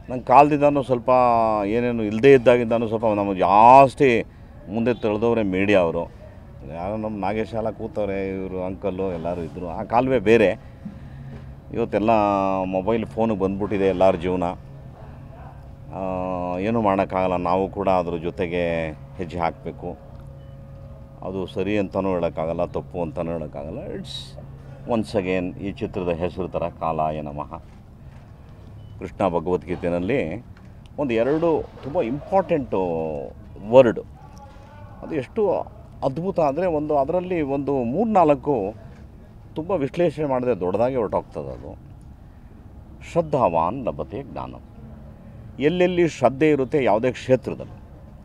ನಂಗೆ ಕಾಲದಿಂದನೂ ಸ್ವಲ್ಪ ಏನೇನು ಇಲ್ಲದೇ ಇದ್ದಾಗಿಂದನೂ ಸ್ವಲ್ಪ ನಮಗೆ ಜಾಸ್ತಿ ಮುಂದೆ ತಳೆದವ್ರೆ ಮೀಡಿಯಾ ಅವರು ಯಾರೋ ನಮ್ಮ ನಾಗೇಶ್ ಎಲ್ಲ ಕೂತವ್ರೆ ಇವರು ಅಂಕಲ್ಲು ಎಲ್ಲರೂ ಇದ್ದರು ಆ ಕಾಲವೇ ಬೇರೆ ಇವತ್ತೆಲ್ಲ ಮೊಬೈಲ್ ಫೋನಿಗೆ ಬಂದ್ಬಿಟ್ಟಿದೆ ಎಲ್ಲರ ಜೀವನ ಆ, ಏನೂ ಮಾಡೋಕ್ಕಾಗಲ್ಲ ನಾವು ಕೂಡ ಅದ್ರ ಜೊತೆಗೆ ಹೆಜ್ಜೆ ಹಾಕಬೇಕು ಅದು ಸರಿ ಅಂತಲೂ ಹೇಳೋಕ್ಕಾಗಲ್ಲ ತಪ್ಪು ಅಂತಲೂ ಹೇಳೋಕ್ಕಾಗಲ್ಲ ಇಟ್ಸ್ ಒನ್ಸ್ ಅಗೇನ್ ಈ ಚಿತ್ರದ ಹೆಸರು ಥರ ಕಾಲಾಯ ನಮಃ ಕೃಷ್ಣ ಭಗವದ್ಗೀತೆಯಲ್ಲಿ ಒಂದು ಎರಡು ತುಂಬ ಇಂಪಾರ್ಟೆಂಟು ವರ್ಡ್ ಅದು ಎಷ್ಟು ಅದ್ಭುತ ಅಂದರೆ ಒಂದು ಅದರಲ್ಲಿ ಒಂದು ಮೂರ್ನಾಲ್ಕು ತುಂಬ ವಿಶ್ಲೇಷಣೆ ಮಾಡಿದ್ರೆ ದೊಡ್ಡದಾಗಿ ಹೊರಟೋಗ್ತದೆ ಅದು ಶ್ರದ್ಧಾವಾನ್ ಲಭತೆ ಜ್ಞಾನ ಎಲ್ಲೆಲ್ಲಿ ಶ್ರದ್ಧೆ ಇರುತ್ತೆ ಯಾವುದೇ ಕ್ಷೇತ್ರದಲ್ಲಿ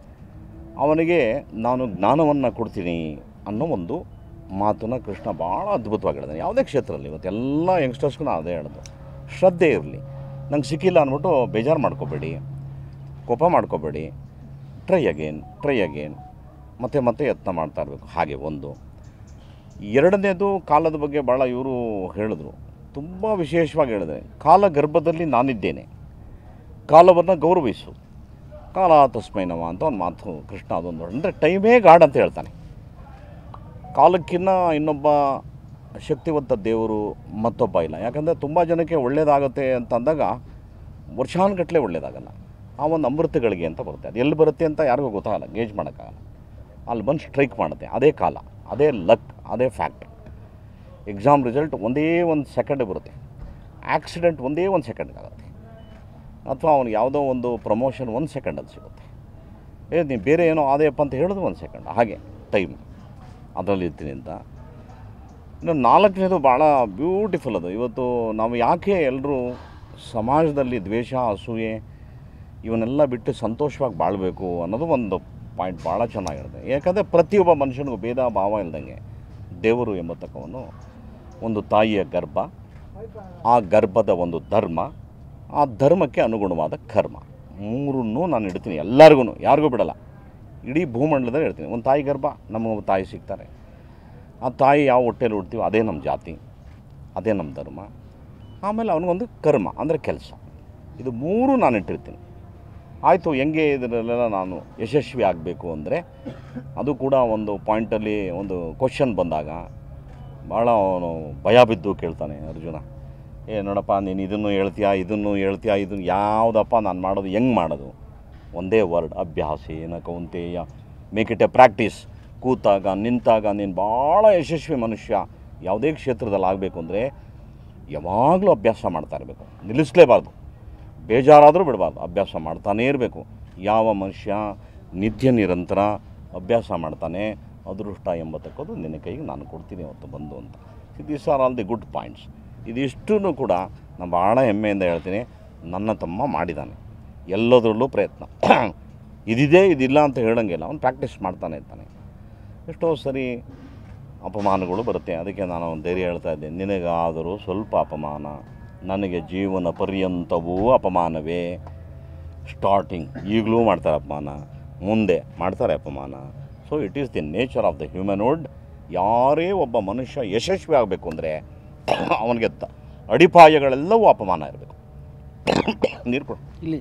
ಅವನಿಗೆ ನಾನು ಜ್ಞಾನವನ್ನು ಕೊಡ್ತೀನಿ ಅನ್ನೋ ಒಂದು ಮಾತನ್ನು ಕೃಷ್ಣ ಭಾಳ ಅದ್ಭುತವಾಗಿ ಹೇಳಿದಾನೆ ಯಾವುದೇ ಕ್ಷೇತ್ರದಲ್ಲಿ ಇವತ್ತು ಎಲ್ಲ ಯಂಗ್ಸ್ಟರ್ಸ್ಗೂ ನಾನು ಅದೇ ಹೇಳೋದು ಶ್ರದ್ಧೆ ಇರಲಿ ನಂಗೆ ಸಿಕ್ಕಿಲ್ಲ ಅಂದ್ಬಿಟ್ಟು ಬೇಜಾರು ಮಾಡ್ಕೋಬೇಡಿ ಕೋಪ ಮಾಡ್ಕೋಬೇಡಿ ಟ್ರೈ ಅಗೇನ್ ಟ್ರೈ ಅಗೇನ್ ಮತ್ತೆ ಮತ್ತೆ ಯತ್ನ ಮಾಡ್ತಾ ಇರಬೇಕು ಹಾಗೆ ಒಂದು ಎರಡನೇದು ಕಾಲದ ಬಗ್ಗೆ ಭಾಳ ಇವರು ಹೇಳಿದ್ರು ತುಂಬ ವಿಶೇಷವಾಗಿ ಹೇಳಿದೆ ಕಾಲ ಗರ್ಭದಲ್ಲಿ ನಾನಿದ್ದೇನೆ ಕಾಲವನ್ನು ಗೌರವಿಸು ಕಾಲ ತಸ್ಮೈ ನಮ ಅಂತ ಒಂದು ಮಾತು ಕೃಷ್ಣ ಅದೊಂದು ಅಂದರೆ ಟೈಮೇ ಗಾಡ್ ಅಂತ ಹೇಳ್ತಾನೆ ಕಾಲಕ್ಕಿನ್ನ ಇನ್ನೊಬ್ಬ ಶಕ್ತಿವಂತ ದೇವರು ಮತ್ತೊಬ್ಬ ಇಲ್ಲ ಯಾಕಂದರೆ ತುಂಬ ಜನಕ್ಕೆ ಒಳ್ಳೆಯದಾಗುತ್ತೆ ಅಂತ ಅಂದಾಗ ವರ್ಷಾನುಗಟ್ಟಲೆ ಒಳ್ಳೆಯದಾಗಲ್ಲ ಆ ಒಂದು ಅಮೃತಗಳಿಗೆ ಅಂತ ಬರುತ್ತೆ ಅದು ಎಲ್ಲಿ ಬರುತ್ತೆ ಅಂತ ಯಾರಿಗೂ ಗೊತ್ತಾಗಲ್ಲ ಗೇಜ್ ಮಾಡೋಕ್ಕಾಗಲ್ಲ ಅಲ್ಲಿ ಬಂದು ಸ್ಟ್ರೈಕ್ ಮಾಡುತ್ತೆ ಅದೇ ಕಾಲ ಅದೇ ಲಕ್ ಅದೇ ಫ್ಯಾಕ್ಟ್ ಎಕ್ಸಾಮ್ ರಿಸಲ್ಟ್ ಒಂದೇ ಒಂದು ಸೆಕೆಂಡ್ ಬರುತ್ತೆ ಆಕ್ಸಿಡೆಂಟ್ ಒಂದೇ ಒಂದು ಸೆಕೆಂಡ್ ಆಗುತ್ತೆ ಅಥವಾ ಅವ್ನಿಗೆ ಯಾವುದೋ ಒಂದು ಪ್ರಮೋಷನ್ ಒಂದು ಸೆಕೆಂಡಲ್ಲಿ ಸಿಗುತ್ತೆ ಏ ನೀವು ಬೇರೆ ಏನೋ ಆದೇಯಪ್ಪ ಅಂತ ಹೇಳಿದ್ರು ಒಂದು ಸೆಕೆಂಡ್ ಹಾಗೆ ಟೈಮ್ ಅದರಲ್ಲಿ ಇರ್ತೀನಿ ಅಂತ ಇನ್ನು ನಾಲ್ಕನೇದು ಭಾಳ ಬ್ಯೂಟಿಫುಲ್ ಅದು ಇವತ್ತು ನಾವು ಯಾಕೆ ಎಲ್ಲರೂ ಸಮಾಜದಲ್ಲಿ ದ್ವೇಷ ಅಸೂಯೆ ಇವನ್ನೆಲ್ಲ ಬಿಟ್ಟು ಸಂತೋಷವಾಗಿ ಬಾಳಬೇಕು ಅನ್ನೋದು ಒಂದು ಪಾಯಿಂಟ್ ಭಾಳ ಚೆನ್ನಾಗಿರುತ್ತೆ ಯಾಕಂದರೆ ಪ್ರತಿಯೊಬ್ಬ ಮನುಷ್ಯನಿಗೂ ಭೇದ ಭಾವ ಇಲ್ದಂಗೆ ದೇವರು ಎಂಬತಕ್ಕವನು ಒಂದು ತಾಯಿಯ ಗರ್ಭ ಆ ಗರ್ಭದ ಒಂದು ಧರ್ಮ ಆ ಧರ್ಮಕ್ಕೆ ಅನುಗುಣವಾದ ಕರ್ಮ ಮೂರನ್ನೂ ನಾನು ಇಡ್ತೀನಿ ಎಲ್ಲರಿಗೂ ಯಾರಿಗೂ ಬಿಡಲ್ಲ ಇಡೀ ಭೂಮಂಡಲದಲ್ಲಿ ಇಡ್ತೀನಿ ಒಂದು ತಾಯಿ ಗರ್ಭ ನಮಗೆ ತಾಯಿ ಸಿಗ್ತಾರೆ ಆ ತಾಯಿ ಯಾವ ಹೊಟ್ಟೆಲಿ ಹುಡ್ತೀವೋ ಅದೇ ನಮ್ಮ ಜಾತಿ ಅದೇ ನಮ್ಮ ಧರ್ಮ ಆಮೇಲೆ ಅವನಿಗೊಂದು ಕರ್ಮ ಅಂದರೆ ಕೆಲಸ ಇದು ಮೂರು ನಾನು ಇಟ್ಟಿರ್ತೀನಿ ಆಯಿತು ಹೆಂಗೆ ಇದರಲ್ಲೆಲ್ಲ ನಾನು ಯಶಸ್ವಿ ಆಗಬೇಕು ಅಂದರೆ ಅದು ಕೂಡ ಒಂದು ಪಾಯಿಂಟಲ್ಲಿ ಒಂದು ಕ್ವಶನ್ ಬಂದಾಗ ಭಾಳ ಅವನು ಭಯ ಬಿದ್ದು ಕೇಳ್ತಾನೆ ಅರ್ಜುನ ಏ ನೋಡಪ್ಪ ನೀನು ಇದನ್ನು ಹೇಳ್ತೀಯಾ ಇದನ್ನು ಹೇಳ್ತೀಯಾ ಇದನ್ನು ಯಾವುದಪ್ಪ ನಾನು ಮಾಡೋದು ಹೆಂಗೆ ಮಾಡೋದು ಒಂದೇ ವರ್ಡ್ ಅಭ್ಯಾಸೇನ Kaunteya make it a practice ಕೂತಾಗ ನಿಂತಾಗ ನೀನು ಭಾಳ ಯಶಸ್ವಿ ಮನುಷ್ಯ ಯಾವುದೇ ಕ್ಷೇತ್ರದಲ್ಲಿ ಆಗಬೇಕು ಅಂದರೆ ಯಾವಾಗಲೂ ಅಭ್ಯಾಸ ಮಾಡ್ತಾ ಇರಬೇಕು ನಿಲ್ಲಿಸಲೇಬಾರ್ದು ಬೇಜಾರಾದರೂ ಬಿಡಬಾರ್ದು ಅಭ್ಯಾಸ ಮಾಡ್ತಾನೇ ಇರಬೇಕು ಯಾವ ಮನುಷ್ಯ ನಿತ್ಯ ನಿರಂತರ ಅಭ್ಯಾಸ ಮಾಡ್ತಾನೆ ಅದೃಷ್ಟ ಎಂಬತಕ್ಕದ್ದು ನಿನ್ನ ಕೈಗೆ ನಾನು ಕೊಡ್ತೀನಿ ಅವತ್ತು ಬಂದು ಅಂತ these are all the good points ಇದಿಷ್ಟೂ ಕೂಡ ನಾನು ಭಾಳ ಹೆಮ್ಮೆಯಿಂದ ಹೇಳ್ತೀನಿ ನನ್ನ ತಮ್ಮ ಮಾಡಿದ್ದಾನೆ ಎಲ್ಲದರಲ್ಲೂ ಪ್ರಯತ್ನ ಇದಿದೆ ಇದಿಲ್ಲ ಅಂತ ಹೇಳೋಂಗಿಲ್ಲ ಅವನು ಪ್ರಾಕ್ಟೀಸ್ ಮಾಡ್ತಾನೆ ಇರ್ತಾನೆ ಎಷ್ಟೋ ಸರಿ ಅಪಮಾನಗಳು ಬರುತ್ತೆ ಅದಕ್ಕೆ ನಾನು ಒಂದು ಧೈರ್ಯ ಹೇಳ್ತಾ ಇದ್ದೆ ನಿನಗಾದರೂ ಸ್ವಲ್ಪ ಅಪಮಾನ ನನಗೆ ಜೀವನ ಪರ್ಯಂತವೂ ಅಪಮಾನವೇ ಸ್ಟಾರ್ಟಿಂಗ್ ಈಗಲೂ ಮಾಡ್ತಾರೆ ಅಪಮಾನ ಮುಂದೆ ಮಾಡ್ತಾರೆ ಅಪಮಾನ so it is the nature of the humanhood ಯಾರೇ ಒಬ್ಬ ಮನುಷ್ಯ ಯಶಸ್ವಿ ಆಗಬೇಕು ಅಂದರೆ ಅವನಿಗೆ ತ ಅಡಿಪಾಯಗಳೆಲ್ಲವೂ ಅಪಮಾನ ಇರಬೇಕು ನೀರು ಕೊಡು ಇಲ್ಲಿ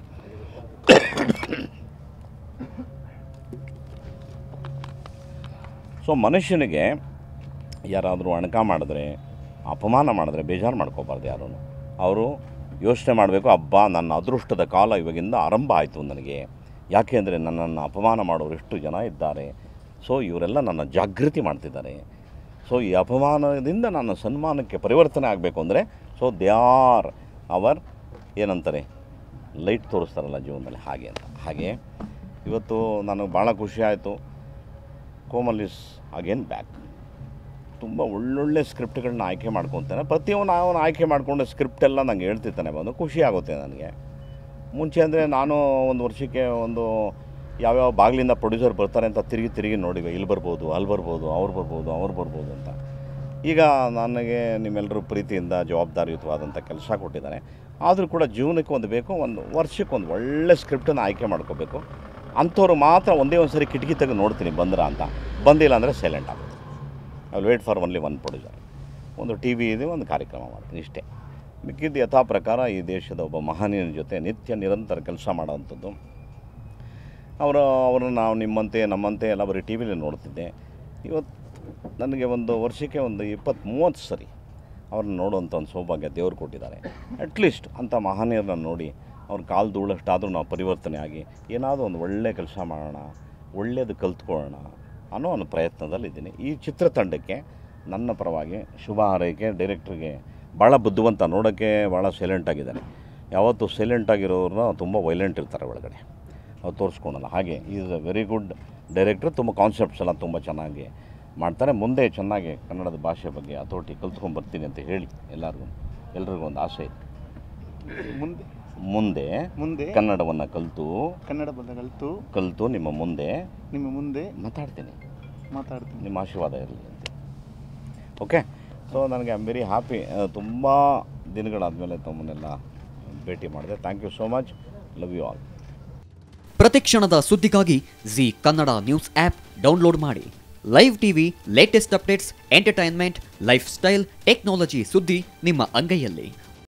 ಸೊ ಮನುಷ್ಯನಿಗೆ ಯಾರಾದರೂ ಅಣಕ ಮಾಡಿದ್ರೆ ಅಪಮಾನ ಮಾಡಿದ್ರೆ ಬೇಜಾರು ಮಾಡ್ಕೋಬಾರ್ದು ಯಾರೂ ಅವರು ಯೋಚನೆ ಮಾಡಬೇಕು ಹಬ್ಬ ನನ್ನ ಅದೃಷ್ಟದ ಕಾಲ ಇವಾಗಿಂದ ಆರಂಭ ಆಯಿತು ನನಗೆ ಯಾಕೆ ಅಂದರೆ ನನ್ನನ್ನು ಅಪಮಾನ ಮಾಡೋರು ಎಷ್ಟು ಜನ ಇದ್ದಾರೆ ಸೊ ಇವರೆಲ್ಲ ನನ್ನ ಜಾಗೃತಿ ಮಾಡ್ತಿದ್ದಾರೆ ಸೊ ಈ ಅಪಮಾನದಿಂದ ನನ್ನ ಸನ್ಮಾನಕ್ಕೆ ಪರಿವರ್ತನೆ ಆಗಬೇಕು ಅಂದರೆ ಸೊ ದೇ ಆರ್ ಅವರ್ ಏನಂತಾರೆ ಲೈಟ್ ತೋರಿಸ್ತಾರಲ್ಲ ಜೀವನದಲ್ಲಿ ಹಾಗೆ ಅಂತ ಹಾಗೆ ಇವತ್ತು ನನಗೆ ಭಾಳ ಖುಷಿ ಆಯಿತು ಕೋಮಲ್ ಇಸ್ ಅಗೇನ್ ಬ್ಯಾಕ್ ತುಂಬ ಒಳ್ಳೊಳ್ಳೆ ಸ್ಕ್ರಿಪ್ಟ್ಗಳನ್ನ ಆಯ್ಕೆ ಮಾಡ್ಕೊತಾನೆ ಪ್ರತಿಯೊಂದು ಅವನು ಆಯ್ಕೆ ಮಾಡಿಕೊಂಡು ಸ್ಕ್ರಿಪ್ಟ್ ಎಲ್ಲ ನಂಗೆ ಹೇಳ್ತಿರ್ತಾನೆ ಬಂದು ಖುಷಿ ಆಗುತ್ತೆ ನನಗೆ ಮುಂಚೆ ಅಂದರೆ ನಾನು ಒಂದು ವರ್ಷಕ್ಕೆ ಒಂದು ಯಾವ್ಯಾವ ಬಾಗಿಲಿಂದ ಪ್ರೊಡ್ಯೂಸರ್ ಬರ್ತಾರೆ ಅಂತ ತಿರುಗಿ ತಿರುಗಿ ನೋಡಿವೆ ಇಲ್ಲಿ ಬರ್ಬೋದು ಅಲ್ಲಿ ಬರ್ಬೋದು ಅವ್ರು ಬರ್ಬೋದು ಅವ್ರು ಬರ್ಬೋದು ಅಂತ ಈಗ ನನಗೆ ನಿಮ್ಮೆಲ್ಲರೂ ಪ್ರೀತಿಯಿಂದ ಜವಾಬ್ದಾರಿಯುತವಾದಂಥ ಕೆಲಸ ಕೊಟ್ಟಿದ್ದಾರೆ ಆದರೂ ಕೂಡ ಜೀವನಕ್ಕೆ ಒಂದು ಬೇಕು ಒಂದು ವರ್ಷಕ್ಕೆ ಒಂದು ಒಳ್ಳೆ ಸ್ಕ್ರಿಪ್ಟನ್ನು ಆಯ್ಕೆ ಮಾಡ್ಕೋಬೇಕು ಅಂಥವ್ರು ಮಾತ್ರ ಒಂದೇ ಒಂದು ಸರಿ ಕಿಟಕಿ ತೆಗೆದು ನೋಡ್ತೀನಿ ಬಂದ್ರ ಅಂತ ಬಂದಿಲ್ಲ ಅಂದರೆ ಸೈಲೆಂಟ್ ಆಗುತ್ತೆ I will wait for only one producer ಒಂದು ಟಿ ವಿ ಇದೆ ಒಂದು ಕಾರ್ಯಕ್ರಮ ಮಾಡ್ತೀನಿ ಇಷ್ಟೇ ಮಿಕ್ಕಿದ್ದು ಯಥಾ ಪ್ರಕಾರ ಈ ದೇಶದ ಒಬ್ಬ ಮಹನೀಯನ ಜೊತೆ ನಿತ್ಯ ನಿರಂತರ ಕೆಲಸ ಮಾಡೋವಂಥದ್ದು ಅವರು ಅವರನ್ನು ನಾವು ನಿಮ್ಮಂತೆ ನಮ್ಮಂತೆ ಎಲ್ಲ ಬರೀ ಟಿ ವಿಲಿ ನೋಡ್ತಿದ್ದೆ ಇವತ್ತು ನನಗೆ ಒಂದು ವರ್ಷಕ್ಕೆ ಒಂದು ಇಪ್ಪತ್ತು ಮೂವತ್ತು ಸರಿ ಅವ್ರನ್ನ ನೋಡುವಂಥ ಒಂದು ಸೌಭಾಗ್ಯ ದೇವರು ಕೊಟ್ಟಿದ್ದಾರೆ ಅಟ್ಲೀಸ್ಟ್ ಅಂಥ ಮಹನೀಯರನ್ನ ನೋಡಿ ಅವ್ರ ಕಾಲು ಧೂಳಷ್ಟಾದರೂ ನಾವು ಪರಿವರ್ತನೆ ಆಗಿ ಏನಾದರೂ ಒಂದು ಒಳ್ಳೆ ಕೆಲಸ ಮಾಡೋಣ ಒಳ್ಳೆಯದು ಕಲ್ತ್ಕೊಳ್ಳೋಣ ಅನ್ನೋ ಒಂದು ಪ್ರಯತ್ನದಲ್ಲಿದ್ದೀನಿ ಈ ಚಿತ್ರತಂಡಕ್ಕೆ ನನ್ನ ಪರವಾಗಿ ಶುಭ ಹಾರೈಕೆ ಡೈರೆಕ್ಟ್ರಿಗೆ ಭಾಳ ಬುದ್ಧಿವಂತ ನೋಡೋಕ್ಕೆ ಭಾಳ ಸೈಲೆಂಟ್ ಆಗಿದ್ದಾನೆ ಯಾವತ್ತೂ ಸೈಲೆಂಟ್ ಆಗಿರೋರನ್ನ ತುಂಬ ವೈಲೆಂಟ್ ಇರ್ತಾರೆ ಒಳಗಡೆ ಅವ್ರು ತೋರಿಸ್ಕೊಳಲ್ಲ ಹಾಗೆ is a very good director ತುಂಬ ಕಾನ್ಸೆಪ್ಟ್ಸ್ ಎಲ್ಲ ತುಂಬ ಚೆನ್ನಾಗಿ ಮಾಡ್ತಾರೆ ಮುಂದೆ ಚೆನ್ನಾಗಿ ಕನ್ನಡದ ಭಾಷೆ ಬಗ್ಗೆ ಹತೋಟಿ ಕಲ್ತ್ಕೊಂಡು ಬರ್ತೀನಿ ಅಂತ ಹೇಳಿ ಎಲ್ಲರಿಗೂ ಎಲ್ರಿಗೂ ಒಂದು ಆಸೆ ಇದೆ ಮುಂದೆ ಮುಂದೆ ಮುಂದೆ ಕನ್ನಡವನ್ನು ಕಲಿತು ಕನ್ನಡ ಬಂದ ಕಲಿತು ಕಲಿತು ನಿಮ್ಮ ಮುಂದೆ ನಿಮ್ಮ ಮುಂದೆ ಮಾತಾಡ್ತೀನಿ ಮಾತಾಡ್ತೀನಿ ನಿಮ್ಮ ಆಶೀರ್ವಾದ ಇರಲಿ ಅಂತ ಓಕೆ ಸೊ ನನಗೆ ಐ ಆಮ್ ವೆರಿ ಹ್ಯಾಪಿ ತುಂಬ ದಿನಗಳಾದಮೇಲೆ ತಮ್ಮನ್ನೆಲ್ಲ ಭೇಟಿ ಮಾಡಿದೆ thank you so much love you all ಪ್ರತಿಕ್ಷಣದ ಸುದ್ದಿಗಾಗಿ Zee Kannada news app download ಮಾಡಿ live TV latest updates entertainment lifestyle technology ಸುದ್ದಿ ನಿಮ್ಮ ಅಂಗೈಯಲ್ಲಿ